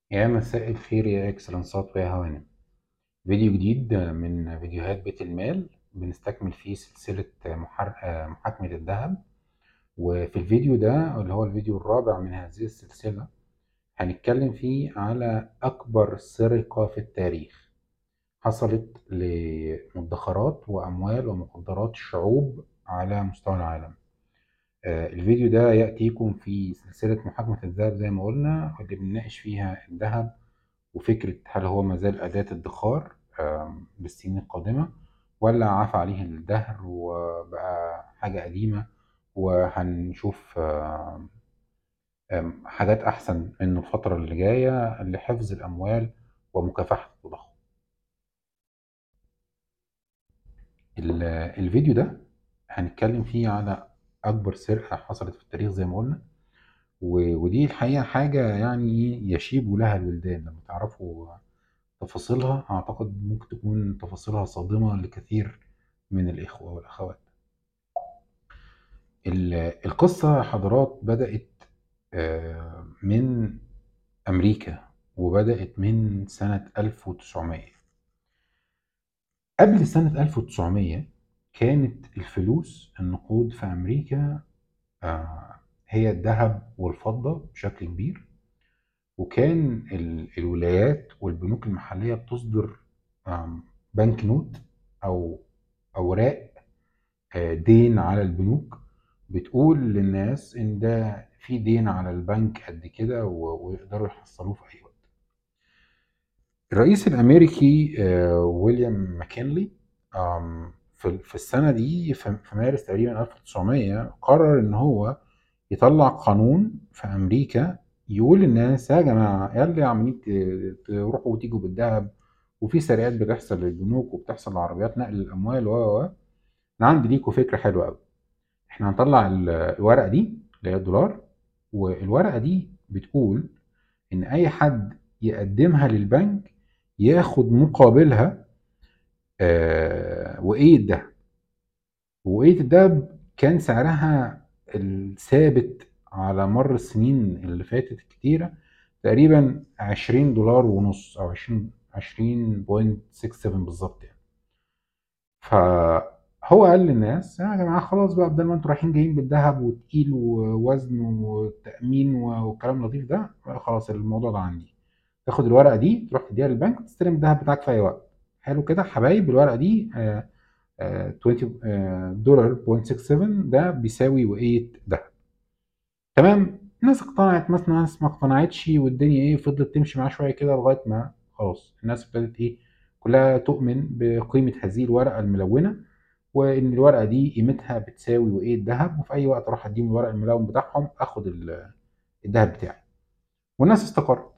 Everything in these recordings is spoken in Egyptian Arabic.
يا مساء الخير يا اكسلنسات ويا هوانم فيديو جديد من فيديوهات بيت المال بنستكمل فيه سلسلة محر... محاكمة الذهب وفي الفيديو ده اللي هو الفيديو الرابع من هذه السلسلة هنتكلم فيه على أكبر سرقة في التاريخ حصلت لمدخرات وأموال ومقدرات شعوب على مستوى العالم آه، الفيديو ده يأتيكم في سلسلة محاكمة الذهب زي ما قلنا اللي بنناقش فيها الذهب وفكرة هل هو مازال أداة ادخار آم، للسنين القادمة ولا عفى عليه الدهر وبقى حاجة قديمة وهنشوف آم، آم، حاجات أحسن منه الفترة اللي جاية لحفظ الأموال ومكافحة التضخم ال- الفيديو ده هنتكلم فيه على أكبر سرقة حصلت في التاريخ زي ما قلنا و- ودي الحقيقة حاجة يعني يشيب لها الولدان لما تعرفوا تفاصيلها أعتقد ممكن تكون تفاصيلها صادمة لكثير من الإخوة والأخوات ال- القصة يا حضرات بدأت آه، من أمريكا وبدأت من سنة 1900 قبل سنة 1900 كانت الفلوس النقود في أمريكا آه، هي الذهب والفضة بشكل كبير وكان ال- الولايات والبنوك المحلية بتصدر آم، بنك نوت أو أوراق آه، دين على البنوك بتقول للناس إن ده في دين على البنك قد كده و- ويقدروا يحصلوه في أي وقت. الرئيس الأمريكي آه، ويليام ماكنلي آم، في في السنة دي في في مارس تقريبا 1900 قرر إن هو يطلع قانون في أمريكا يقول للناس يا جماعة يا اللي عمالين ت- تروحوا وتيجوا بالذهب وفي سرقات بتحصل للبنوك وبتحصل لعربيات نقل الأموال و و و. أنا عندي ليكوا فكرة حلوة أوي إحنا هنطلع ال- الورقة دي اللي هي الدولار والورقة دي بتقول إن أي حد يقدمها للبنك ياخد مقابلها آه، وقية دهب وقية الدهب كان سعرها الثابت على مر السنين اللي فاتت كتيرة تقريبا 20 دولار ونص أو 20 20.67 بالظبط يعني فهو قال للناس يا جماعة خلاص بقى بدل ما انتوا رايحين جايين بالذهب وتقيل ووزن وتأمين والكلام اللطيف ده خلاص الموضوع ده عندي تاخد الورقة دي تروح تديها للبنك تستلم الذهب بتاعك في أي وقت حلو كده حبايب الورقة دي آه، آه، 20 آه، دولار بوينت 67 ده بيساوي وقية دهب تمام الناس اقتنعت مثلا ناس ما اقتنعتش والدنيا ايه فضلت تمشي معاه شويه كده لغايه ما خلاص الناس ابتدت ايه كلها تؤمن بقيمه هذه الورقه الملونه وان الورقه دي قيمتها بتساوي وقية ذهب وفي اي وقت اروح اديهم الورق الملون بتاعهم اخد ال- الذهب بتاعي والناس استقرت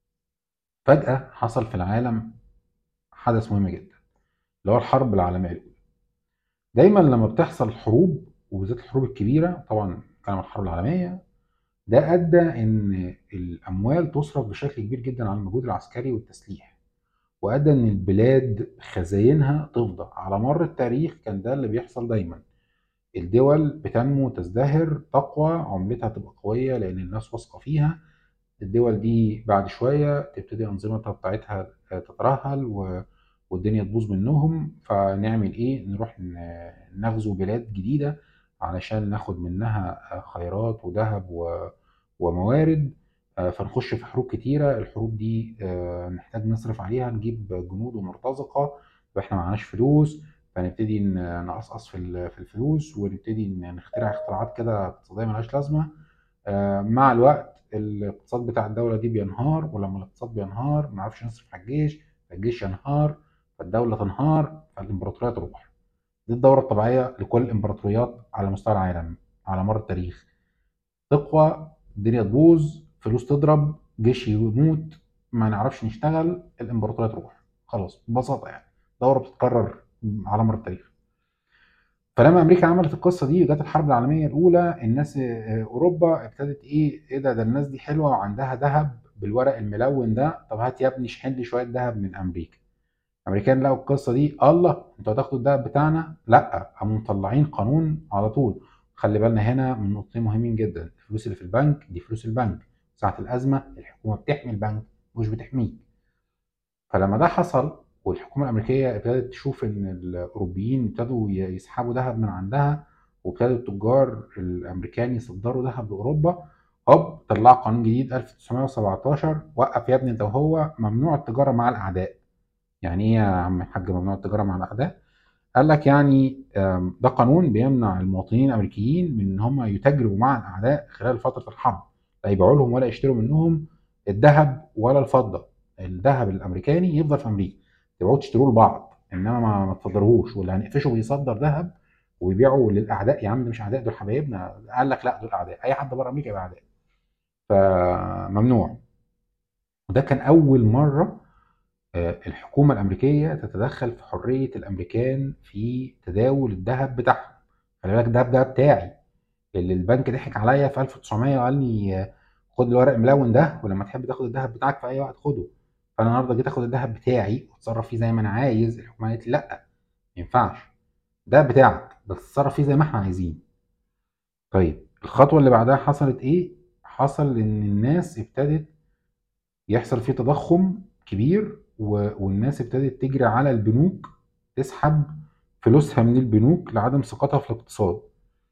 فجاه حصل في العالم حدث مهم جدا اللي هو الحرب العالميه الاولى دايما لما بتحصل حروب وبالذات الحروب الكبيره طبعا كان الحرب العالميه ده أدى إن الأموال تصرف بشكل كبير جدا على المجهود العسكري والتسليح وأدى إن البلاد خزاينها تفضى على مر التاريخ كان ده اللي بيحصل دايما الدول بتنمو تزدهر تقوى عملتها تبقى قوية لأن الناس واثقة فيها الدول دي بعد شوية تبتدي أنظمتها بتاعتها تترهل و... والدنيا تبوظ منهم فنعمل إيه؟ نروح ن- نغزو بلاد جديدة علشان ناخد منها خيرات وذهب و... وموارد آه، فنخش في حروب كتيرة الحروب دي آه، نحتاج نصرف عليها نجيب جنود ومرتزقة واحنا معناش فلوس فنبتدي ن- نقصقص في ال- في الفلوس ونبتدي ن- نخترع اختراعات كده اقتصادية ملهاش لازمة آه، مع الوقت الاقتصاد بتاع الدولة دي بينهار ولما الاقتصاد بينهار ما نعرفش نصرف على الجيش فالجيش ينهار فالدولة تنهار فالإمبراطورية تروح دي الدورة الطبيعية لكل الإمبراطوريات على مستوى العالم على مر التاريخ تقوى الدنيا تبوظ فلوس تضرب جيش يموت ما نعرفش نشتغل الإمبراطورية تروح خلاص ببساطة يعني دورة بتتكرر على مر التاريخ فلما امريكا عملت القصه دي وجت الحرب العالميه الاولى الناس آه، اوروبا ابتدت ايه ايه ده ده الناس دي حلوه وعندها ذهب بالورق الملون ده طب هات يا ابني اشحن لي شويه ذهب من امريكا الامريكان لقوا القصه دي الله انتوا هتاخدوا الذهب بتاعنا لا قاموا مطلعين قانون على طول خلي بالنا هنا من نقطتين مهمين جدا الفلوس اللي في البنك دي فلوس البنك ساعه الازمه الحكومه بتحمي البنك مش بتحميك فلما ده حصل والحكومه الامريكيه ابتدت تشوف ان الاوروبيين ابتدوا يسحبوا ذهب من عندها وابتدوا التجار الامريكان يصدروا ذهب لاوروبا هوب طلع قانون جديد 1917 وقف يا ابني انت وهو ممنوع التجاره مع الاعداء يعني ايه يا عم الحاج ممنوع التجاره مع الاعداء قال لك يعني ده قانون بيمنع المواطنين الامريكيين من ان هم يتاجروا مع الاعداء خلال فتره الحرب لا يبيعوا لهم ولا يشتروا منهم الذهب ولا الفضه الذهب الامريكاني يفضل في امريكا تبيعوه تشتروه لبعض انما ما, ما تصدروهوش واللي هنقفشه بيصدر ذهب ويبيعوا للاعداء يا عم ده مش اعداء دول حبايبنا قال لك لا دول اعداء اي حد بره امريكا يبقى اعداء فممنوع وده كان اول مره آه، الحكومه الامريكيه تتدخل في حريه الامريكان في تداول الذهب بتاعهم خلي بالك الذهب ده بتاعي اللي البنك ضحك عليا في 1900 وقال لي آه، خد الورق الملون ده ولما تحب تاخد الذهب بتاعك في اي وقت خده فانا النهارده جيت اخد الذهب بتاعي واتصرف فيه زي ما انا عايز الحكومه قالت لي لا ما ينفعش ده بتاعك بس تتصرف فيه زي ما احنا عايزين طيب الخطوه اللي بعدها حصلت ايه حصل ان الناس ابتدت يحصل فيه تضخم كبير والناس ابتدت تجري على البنوك تسحب فلوسها من البنوك لعدم ثقتها في الاقتصاد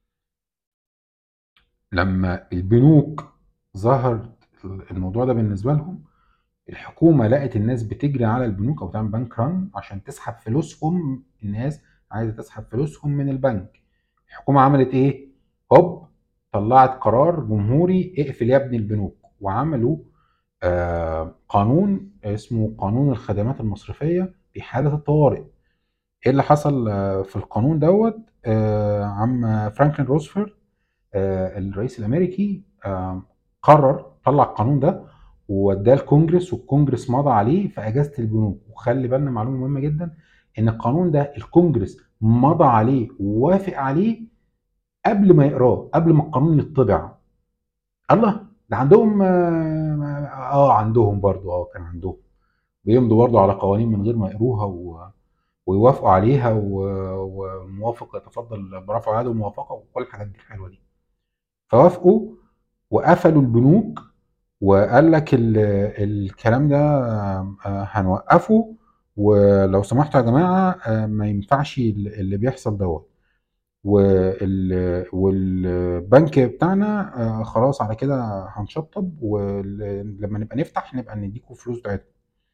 لما البنوك ظهر الموضوع ده بالنسبه لهم الحكومه لقت الناس بتجري على البنوك او تعمل بنك ران عشان تسحب فلوسهم الناس عايزه تسحب فلوسهم من البنك الحكومه عملت ايه هوب طلعت قرار جمهوري اقفل يا ابني البنوك وعملوا آه قانون اسمه قانون الخدمات المصرفيه في حاله الطوارئ ايه اللي حصل آه في القانون دوت آه عم فرانكلين روزفلت آه الرئيس الامريكي آه قرر طلع القانون ده ووداه الكونجرس والكونجرس مضى عليه في اجازه البنوك وخلي بالنا معلومه مهمه جدا ان القانون ده الكونجرس مضى عليه ووافق عليه قبل ما يقراه قبل ما القانون يطبع الله ده عندهم اه, آه عندهم برضو اه كان عندهم بيمضوا برضو على قوانين من غير ما يقروها و... ويوافقوا عليها والموافق يتفضل برفع يده وموافقه وكل الحاجات دي الحلوه دي فوافقوا وقفلوا البنوك وقال لك الكلام ده آه، هنوقفه ولو سمحتوا يا جماعه آه، ما ينفعش اللي بيحصل دوت والبنك بتاعنا آه، خلاص على كده هنشطب ولما نبقى نفتح نبقى نديكم فلوس بتاعتكم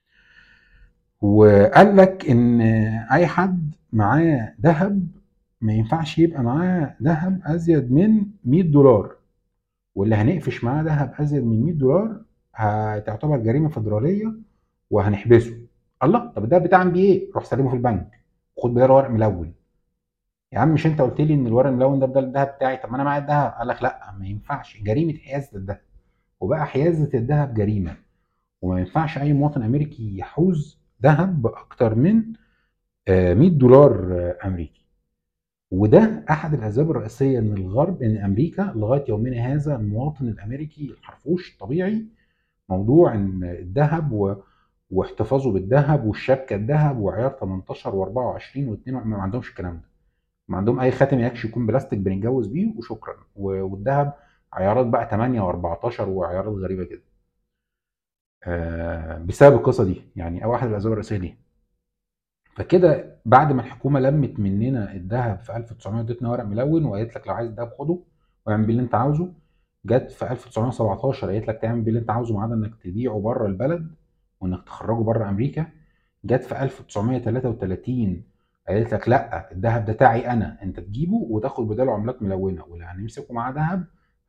وقال لك ان اي حد معاه ذهب ما ينفعش يبقى معاه ذهب ازيد من 100 دولار واللي هنقفش معاه ذهب ازيد من 100 دولار هتعتبر جريمه فدراليه وهنحبسه الله طب ده بتاع بيه ايه روح سلمه في البنك خد بداله ورق ملون يا عم مش انت قلت لي ان الورق الملون ده بدل الذهب بتاعي طب ما انا معايا الذهب قال لك لا ما ينفعش جريمه حيازه الذهب وبقى حيازه الذهب جريمه وما ينفعش اي مواطن امريكي يحوز ذهب باكتر من 100 آه، دولار آه، امريكي وده احد الاسباب الرئيسيه ان الغرب ان امريكا لغايه يومنا هذا المواطن الامريكي الحرفوش الطبيعي موضوع ان الذهب و... واحتفاظه بالذهب والشبكه الذهب وعيار 18 و24 و2 ما عندهمش الكلام ده ما عندهم اي خاتم يكش يكون بلاستيك بنتجوز بيه وشكرا والذهب عيارات بقى 8 و14 وعيارات غريبه كده آه بسبب القصه دي يعني او واحد من الاسباب الرئيسيه دي فكده بعد ما الحكومه لمت مننا الذهب في 1900 ادتنا ورق ملون وقالت لك لو عايز الذهب خده واعمل بيه اللي انت عاوزه جت في 1917 قالت لك تعمل بيه اللي انت عاوزه ما عدا انك تبيعه بره البلد وانك تخرجه بره امريكا جت في 1933 قالت لك لا الذهب ده تاعي انا انت تجيبه وتاخد بداله عملات ملونه واللي هنمسكه معاه ذهب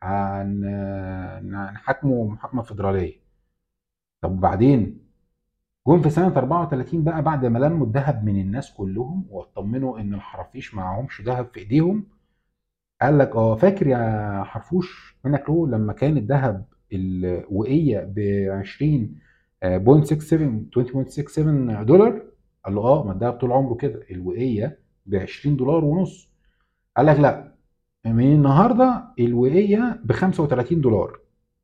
هنحاكمه محاكمه فدراليه طب وبعدين جم في سنه 34 بقى بعد ما لموا الذهب من الناس كلهم واطمنوا ان الحرافيش معاهمش ذهب في ايديهم قال لك اه فاكر يا حرفوش منك له لما كان الذهب الوقيه ب 20 20.67 دولار قال له اه ما الدهب طول عمره كده الوقيه ب 20 دولار ونص قال لك لا من النهارده الوقيه ب 35 دولار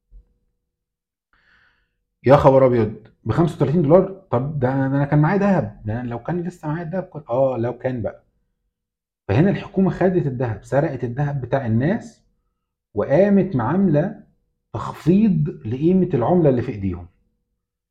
يا خبر ابيض ب 35 دولار طب ده انا كان معايا ذهب ده لو كان لسه معايا الذهب كنت اه لو كان بقى فهنا الحكومه خدت الذهب سرقت الذهب بتاع الناس وقامت معامله تخفيض لقيمه العمله اللي في ايديهم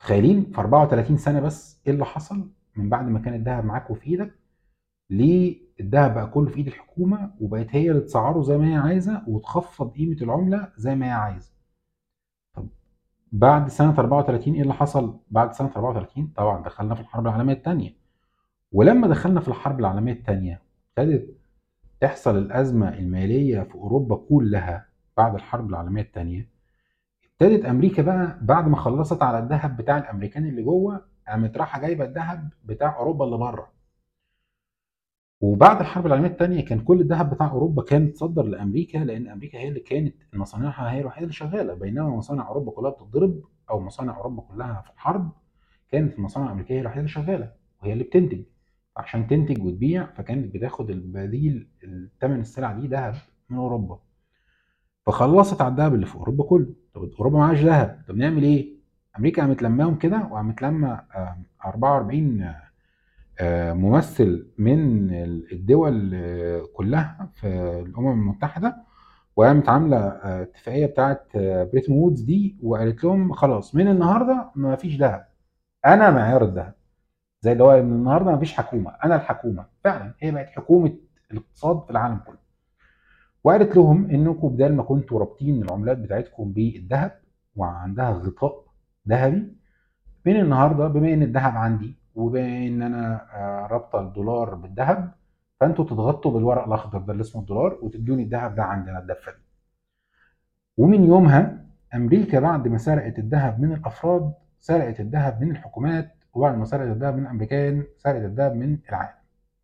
متخيلين في 34 سنه بس ايه اللي حصل من بعد ما كان الذهب معاك وفي ايدك ليه الذهب بقى كله في ايد الحكومه وبقت هي اللي تسعره زي ما هي عايزه وتخفض قيمه العمله زي ما هي عايزه طب بعد سنه 34 ايه اللي حصل بعد سنه 34 طبعا دخلنا في الحرب العالميه الثانيه ولما دخلنا في الحرب العالميه الثانيه ابتدت تحصل الازمه الماليه في اوروبا كلها بعد الحرب العالميه الثانيه ابتدت امريكا بقى بعد ما خلصت على الذهب بتاع الامريكان اللي جوه قامت رايحه جايبه الذهب بتاع اوروبا اللي بره وبعد الحرب العالميه الثانيه كان كل الذهب بتاع اوروبا كان تصدر لامريكا لان امريكا هي اللي كانت مصانعها هي الوحيده اللي شغاله بينما مصانع اوروبا كلها بتتضرب او مصانع اوروبا كلها في الحرب كانت المصانع الامريكيه هي الوحيده اللي شغاله وهي اللي بتنتج عشان تنتج وتبيع فكانت بتاخد البديل الثمن السلع دي ذهب من اوروبا فخلصت على الذهب اللي في اوروبا كله طب اوروبا معاش ذهب طب نعمل ايه امريكا قامت لماهم كده وقامت لما 44 آه، ممثل من الدول آه، كلها في الامم المتحده وقامت عامله آه، اتفاقيه بتاعت بريتون وودز دي وقالت لهم خلاص من النهارده ما فيش ذهب انا معيار الذهب زي اللي هو من النهارده ما فيش حكومه انا الحكومه فعلا هي بقت حكومه الاقتصاد في العالم كله وقالت لهم انكم بدل ما كنتوا رابطين العملات بتاعتكم بالذهب وعندها غطاء ذهبي من النهارده بما ان الذهب عندي وبما ان انا آه، رابطه الدولار بالذهب فانتوا تضغطوا بالورق الاخضر ده اللي اسمه الدولار وتدوني الذهب ده عندنا الدفه دي ومن يومها امريكا بعد ما سرقت الذهب من الافراد سرقت الذهب من الحكومات وبعد ما سرقت الذهب من الامريكان سرقت الذهب من العالم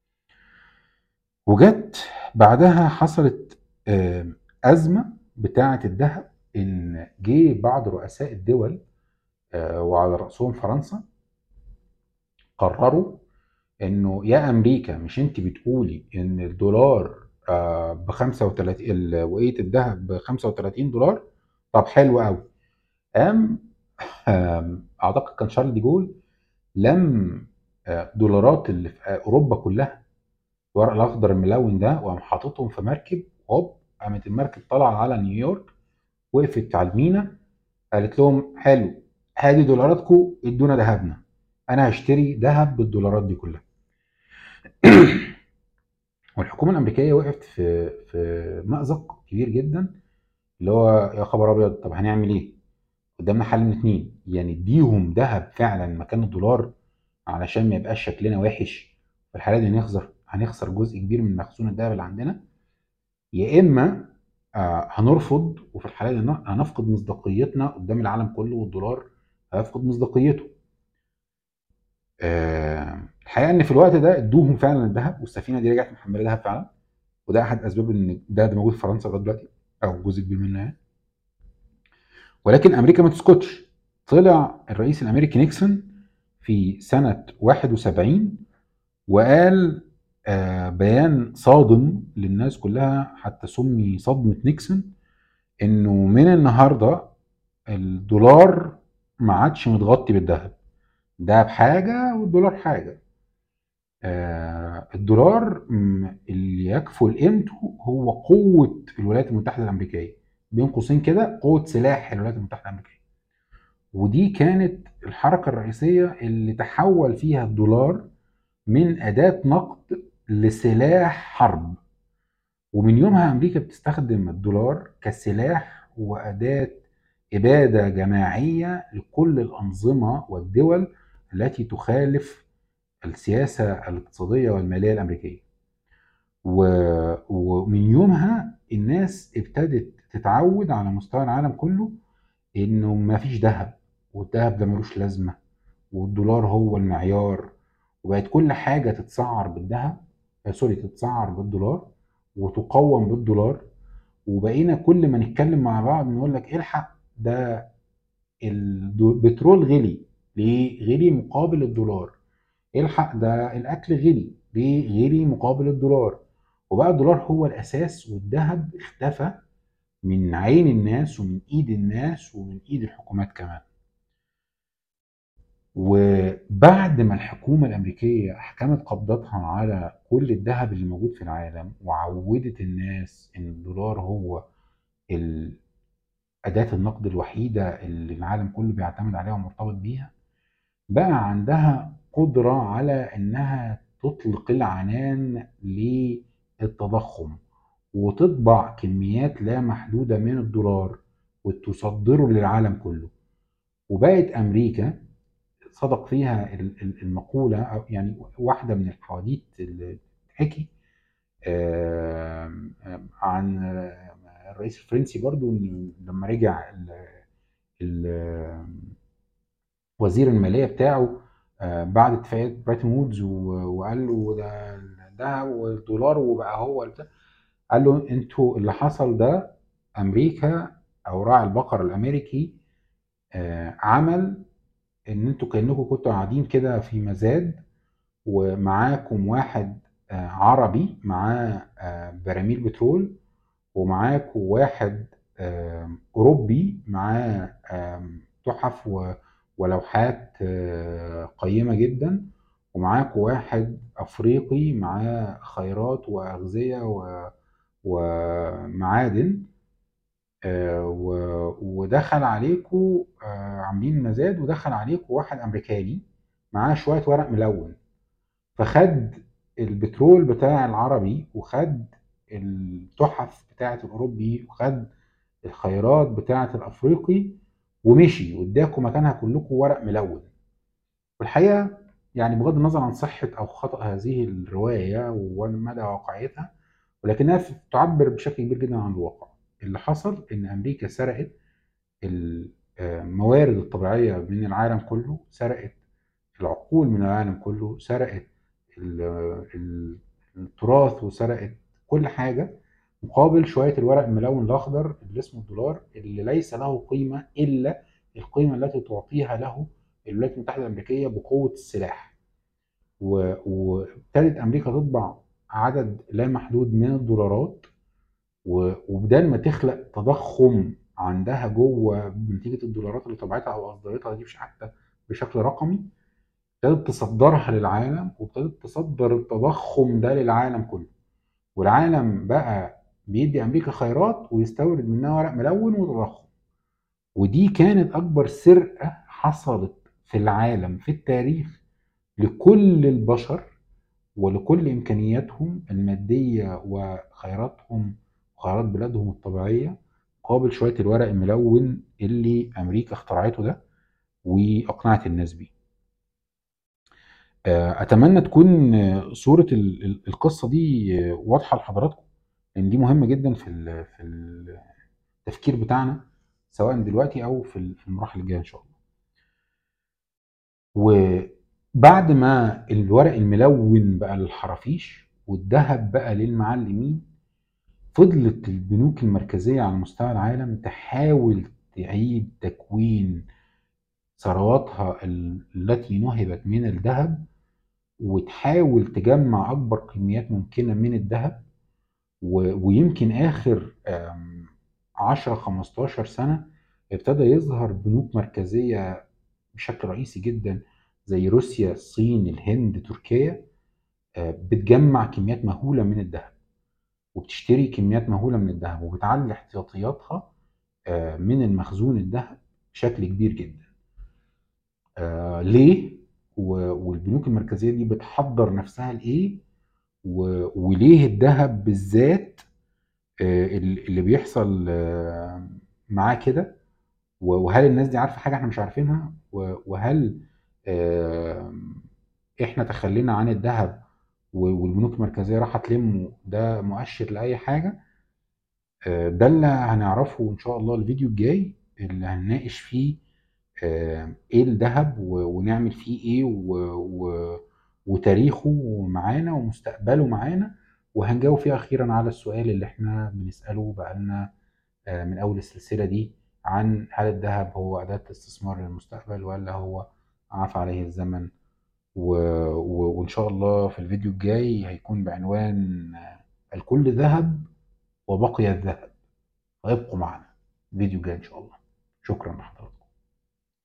وجت بعدها حصلت ازمه بتاعه الذهب ان جه بعض رؤساء الدول آه، وعلى راسهم فرنسا قرروا انه يا امريكا مش انت بتقولي ان الدولار آه، ب 35 وقيه الذهب ب 35 دولار طب حلو قوي قام اعتقد كان شارل دي جول لم آه، دولارات اللي في اوروبا كلها الورق الاخضر الملون ده وقام حاططهم في مركب هوب قامت المركب طالعه على نيويورك وقفت على المينا قالت لهم حلو هادي دولاراتكم ادونا ذهبنا انا هشتري ذهب بالدولارات دي كلها والحكومه الامريكيه وقفت في في مازق كبير جدا اللي هو يا خبر ابيض طب هنعمل ايه قدامنا حل من اتنين يعني اديهم ذهب فعلا مكان الدولار علشان ما يبقاش شكلنا وحش في الحاله دي هنخسر هنخسر جزء كبير من مخزون الذهب اللي عندنا يا اما آه هنرفض وفي الحاله دي هنفقد مصداقيتنا قدام العالم كله والدولار هيفقد مصداقيته آه، الحقيقه ان في الوقت ده ادوهم فعلا الذهب والسفينه دي رجعت محمله ذهب فعلا وده احد اسباب ان ده موجود في فرنسا لغايه دلوقتي او جزء كبير منه يعني ولكن امريكا ما تسكتش طلع الرئيس الامريكي نيكسون في سنه 71 وقال آه بيان صادم للناس كلها حتى سمي صدمه نيكسون انه من النهارده الدولار ما عادش متغطي بالذهب ده بحاجة والدولار حاجة آه الدولار اللي يكفل قيمته هو قوة الولايات المتحدة الأمريكية بين قوسين كده قوة سلاح الولايات المتحدة الأمريكية ودي كانت الحركة الرئيسية اللي تحول فيها الدولار من أداة نقد لسلاح حرب ومن يومها أمريكا بتستخدم الدولار كسلاح وأداة إبادة جماعية لكل الأنظمة والدول التي تخالف السياسة الاقتصادية والمالية الأمريكية ومن يومها الناس ابتدت تتعود على مستوى العالم كله انه ما فيش ذهب والذهب ده ملوش لازمه والدولار هو المعيار وبقت كل حاجه تتسعر بالذهب آه سوري تتسعر بالدولار وتقوم بالدولار وبقينا كل ما نتكلم مع بعض نقول لك الحق ده البترول غلي ليه غلي مقابل الدولار الحق ده الاكل غلي ليه غلي مقابل الدولار وبقى الدولار هو الاساس والذهب اختفى من عين الناس ومن ايد الناس ومن ايد الحكومات كمان وبعد ما الحكومة الأمريكية أحكمت قبضتها على كل الذهب اللي موجود في العالم وعودت الناس إن الدولار هو أداة النقد الوحيدة اللي العالم كله بيعتمد عليها ومرتبط بيها بقى عندها قدرة على إنها تطلق العنان للتضخم وتطبع كميات لا محدودة من الدولار وتصدره للعالم كله وبقت أمريكا صدق فيها المقولة أو يعني واحدة من الحواديت اللي بتحكي عن الرئيس الفرنسي برضو لما رجع ال ال وزير الماليه بتاعه آه، بعد اتفاقيه بريتون وودز وقال له ده ده والدولار وبقى هو البتاع قال له انتوا اللي حصل ده امريكا او راعي البقر الامريكي آه، عمل ان انتوا كانكم كنتوا قاعدين كده في مزاد ومعاكم واحد آه، عربي معاه براميل بترول ومعاكم واحد اوروبي معاه تحف ولوحات آه، قيمة جدا ومعاك واحد أفريقي معاه خيرات وأغذية ومعادن آه، ودخل عليكم آه، عاملين مزاد ودخل عليكم واحد أمريكاني معاه شوية ورق ملون فخد البترول بتاع العربي وخد التحف بتاعة الأوروبي وخد الخيرات بتاعة الأفريقي ومشي واداكم مكانها كلكم ورق ملون والحقيقه يعني بغض النظر عن صحه او خطا هذه الروايه ومدى واقعيتها ولكنها تعبر بشكل كبير جدا عن الواقع اللي حصل ان امريكا سرقت الموارد الطبيعيه من العالم كله سرقت العقول من العالم كله سرقت التراث وسرقت كل حاجه مقابل شويه الورق الملون الاخضر اللي اسمه الدولار اللي ليس له قيمه الا القيمه التي تعطيها له الولايات المتحده الامريكيه بقوه السلاح وابتدت امريكا تطبع عدد لا محدود من الدولارات وبدل ما تخلق تضخم عندها جوه نتيجه الدولارات اللي طبعتها او اصدرتها دي مش حتى بشكل رقمي ابتدت تصدرها للعالم وابتدت تصدر التضخم ده للعالم كله والعالم بقى بيدي امريكا خيرات ويستورد منها ورق ملون وتضخم ودي كانت اكبر سرقه حصلت في العالم في التاريخ لكل البشر ولكل امكانياتهم الماديه وخيراتهم وخيرات بلادهم الطبيعيه مقابل شويه الورق الملون اللي امريكا اخترعته ده واقنعت الناس بيه آه، اتمنى تكون صوره القصه دي واضحه لحضراتكم لان دي مهمه جدا في في التفكير بتاعنا سواء دلوقتي او في المراحل الجايه ان شاء الله وبعد ما الورق الملون بقى للحرافيش والذهب بقى للمعلمين فضلت البنوك المركزيه على مستوى العالم تحاول تعيد تكوين ثرواتها التي نهبت من الذهب وتحاول تجمع اكبر كميات ممكنه من الذهب ويمكن اخر 10 15 سنه ابتدى يظهر بنوك مركزيه بشكل رئيسي جدا زي روسيا الصين الهند تركيا آه، بتجمع كميات مهوله من الذهب وبتشتري كميات مهوله من الذهب وبتعلي احتياطياتها آه، من المخزون الذهب بشكل كبير جدا آه، ليه والبنوك المركزيه دي بتحضر نفسها لايه وليه الذهب بالذات آه، اللي بيحصل آه، معاه كده وهل الناس دي عارفه حاجه احنا مش عارفينها وهل آه، احنا تخلينا عن الذهب والبنوك المركزيه راح تلمه ده مؤشر لاي حاجه ده اللي هنعرفه ان شاء الله الفيديو الجاي اللي هنناقش فيه ايه الذهب ونعمل فيه ايه وتاريخه معانا ومستقبله معانا وهنجاوب فيه اخيرا على السؤال اللي احنا بنساله بقالنا آه، من اول السلسله دي عن هل الذهب هو اداه استثمار للمستقبل ولا هو عفى عليه الزمن و... و... وان شاء الله في الفيديو الجاي هيكون بعنوان الكل ذهب وبقي الذهب فيبقوا معنا الفيديو الجاي ان شاء الله شكرا لحضراتكم